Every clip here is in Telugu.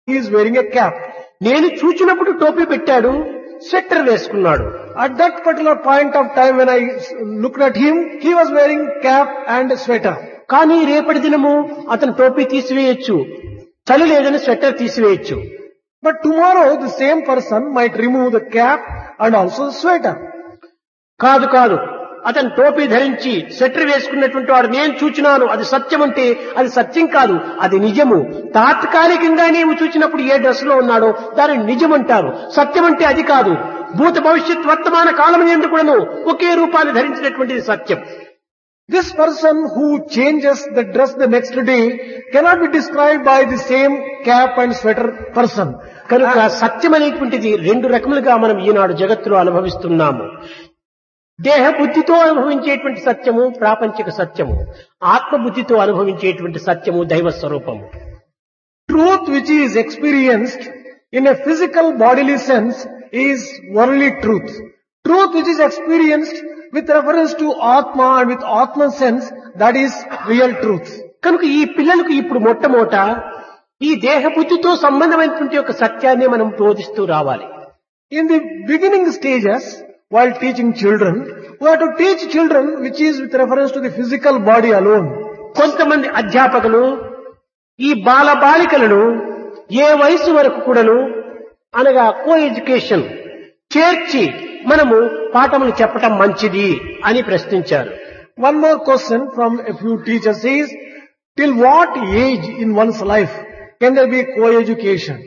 He is wearing a cap. నేను చూచినప్పుడు టోపీ పెట్టాడు స్వెట్టర్ వేసుకున్నాడు At that particular point of time when I s- looked at him, he was wearing cap and sweater. కానీ రేపటి దినము అతను టోపీ తీసివేయొచ్చు చలి లేదని స్వెట్టర్ తీసివేయొచ్చు But tomorrow the same person might remove the cap and also the sweater. కాదు కాదు అతను టోపీ ధరించి స్వెటర్ వేసుకున్నటువంటి వాడు నేను చూచినాను అది సత్యం అంటే అది సత్యం కాదు అది నిజము తాత్కాలికంగా నీవు చూచినప్పుడు ఏ డ్రెస్ లో ఉన్నాడో దానిని నిజం అంటారు సత్యం అంటే అది కాదు భూత భవిష్యత్ వర్తమాన కాలం ఎందుకు కూడాను ఒకే రూపాన్ని ధరించినటువంటిది సత్యం This person who changes the dress the next day cannot be described by the same cap and sweater person. కనుక సత్యం అనేటువంటిది రెండు రకములుగా మనం ఈనాడు జగత్తులో అనుభవిస్తున్నాము దేహ బుద్ధితో అనుభవించేటువంటి సత్యము ప్రాపంచిక సత్యము ఆత్మ బుద్ధితో అనుభవించేటువంటి సత్యము దైవ స్వరూపము Truth which is experienced in a physical bodily sense is worldly truth. Truth which is experienced with reference to Atma and with Atman sense, that is real truth. కనుక ఈ పిల్లలకు ఇప్పుడు మొట్టమొదట ఈ దేహ బుద్ధితో సంబంధమైనటువంటి ఒక సత్యాన్ని మనం బోధిస్తూ రావాలి In the beginning stages, while teaching children, we have to teach children which is with reference to the physical body alone. కొంతమంది అధ్యాపకులు ఈ బాల బాలికలను ఏ వయసు వరకు కూడాను అనగా కో ఎడ్యుకేషన్ చేర్చి మనము పాఠములు చెప్పటం మంచిది అని ప్రశ్నించారు One more question from a few teachers is, till what age in one's life can there be co-education?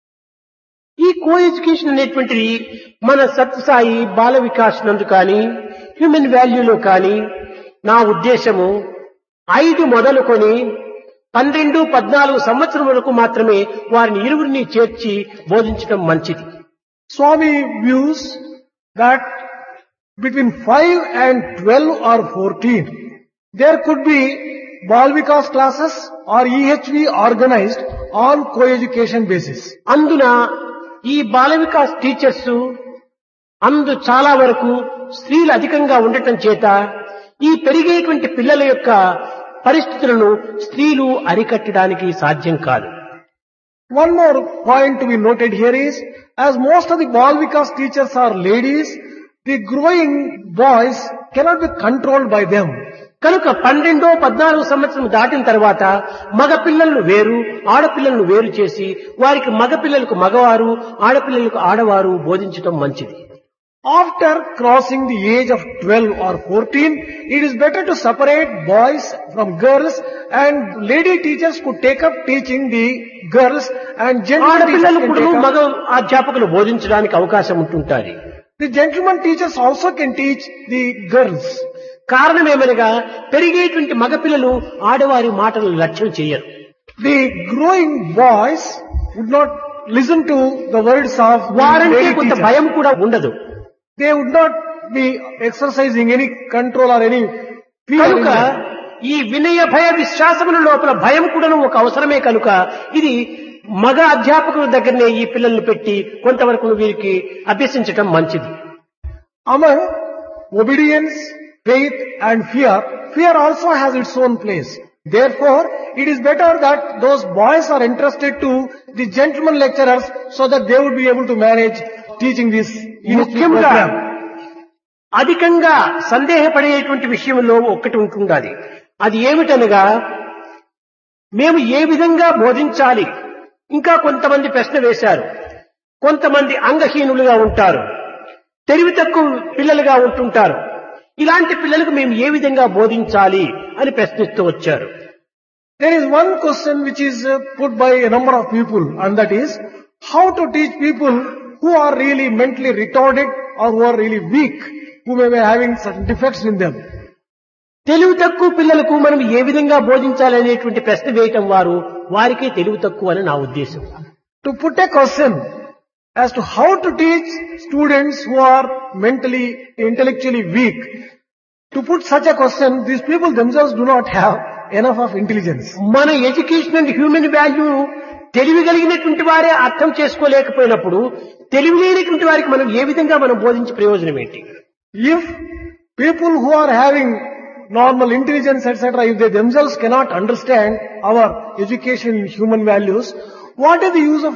ఈ కో ఎడ్యుకేషన్ అనేటువంటిది మన సత్యసాయి బాల వికాస్ నందు కానీ హ్యూమన్ వాల్యూలో కానీ నా ఉద్దేశము ఐదు మొదలుకొని పన్నెండు పద్నాలుగు సంవత్సరం వరకు మాత్రమే వారిని ఇరువురిని చేర్చి బోధించడం మంచిది Swami views that between 5 and 12 or 14, there could be Balvikas classes or EHV organized on co-education basis. అందున ఈ బాల వికాస్ టీచర్స్ అందు చాలా వరకు స్త్రీలు అధికంగా ఉండటం చేత ఈ పెరిగేటువంటి పిల్లల యొక్క పరిస్థితులను స్త్రీలు అరికట్టడానికి సాధ్యం కాదు One more point to be noted here is, as most of the Balvikas teachers are ladies, the growing boys cannot be controlled by them. కనుక పన్నెండో పద్నాలుగు సంవత్సరం దాటిన తర్వాత మగ పిల్లలను వేరు ఆడపిల్లలను వేరు చేసి వారికి మగ పిల్లలకు మగవారు ఆడపిల్లలకు ఆడవారు బోధించటం మంచిది After crossing the age of 12 or 14, it is better to separate boys from girls and lady teachers could take up teaching the girls and gentlemen teachers ఆడపిల్లలు can కూడా take మగ up. అధ్యాపకులు బోధించడానికి అవకాశం ఉంటుంటారు The gentleman teachers also can teach the girls. కారణం ఏమనగా పెరిగేటువంటి మగపిల్లలు ఆడవారి మాటలు లక్ష్యం చేయరు The growing boys would not listen to the words of the వారంటే lady కొంత teachers. భయం కూడా ఉండదు They would not be exercising any control or any fear. in కనుక them. ఈ వినయ భయ విశ్వాసముల లోపల భయం కూడాను ఒక అవసరమే కనుక ఇది మగ అధ్యాపకుల దగ్గరనే ఈ పిల్లల్ని పెట్టి కొంతవరకు వీరికి అభ్యసించటం మంచిది Among obedience, faith and fear, fear also has its own place. Therefore, it is better that those boys are entrusted to the gentleman lecturers so that they would be able to manage teaching this EHP ముఖ్యంగా program. అధికంగా సందేహపడేటువంటి విషయంలో ఒక్కటి ఉంటుండాలి అది ఏమిటనగా మేము ఏ విధంగా బోధించాలి ఇంకా కొంతమంది ప్రశ్న వేశారు కొంతమంది అంగహీనులుగా ఉంటారు తెలివి తక్కువ పిల్లలుగా ఉంటుంటారు ఇలాంటి పిల్లలకు మేము ఏ విధంగా బోధించాలి అని ప్రశ్నిస్తూ వచ్చారు There is one question which is uh, put by a number of people and that is how to teach people who are really mentally retarded or who are really weak, who may be having certain defects in them. తెలివి తక్కువ పిల్లలకు మనం ఏ విధంగా బోధించాలి అనేటువంటి ప్రశ్న వేయటం వారు వారికే తెలివి తక్కువ అని నా ఉద్దేశం to put a question as to how to teach students who are mentally, intellectually weak. To put such a question, these people themselves do not have enough of intelligence. మన ఎడ్యుకేషన్ అండ్ హ్యూమన్ వాల్యూ తెలివి కలిగినటువంటి వారే అర్థం చేసుకోలేకపోయినప్పుడు తెలివి లేనటువంటి వారికి మనం ఏ విధంగా మనం బోధించే ప్రయోజనం ఏంటి If people who are having normal intelligence, etc., if they themselves cannot understand our education in human values, what is the use of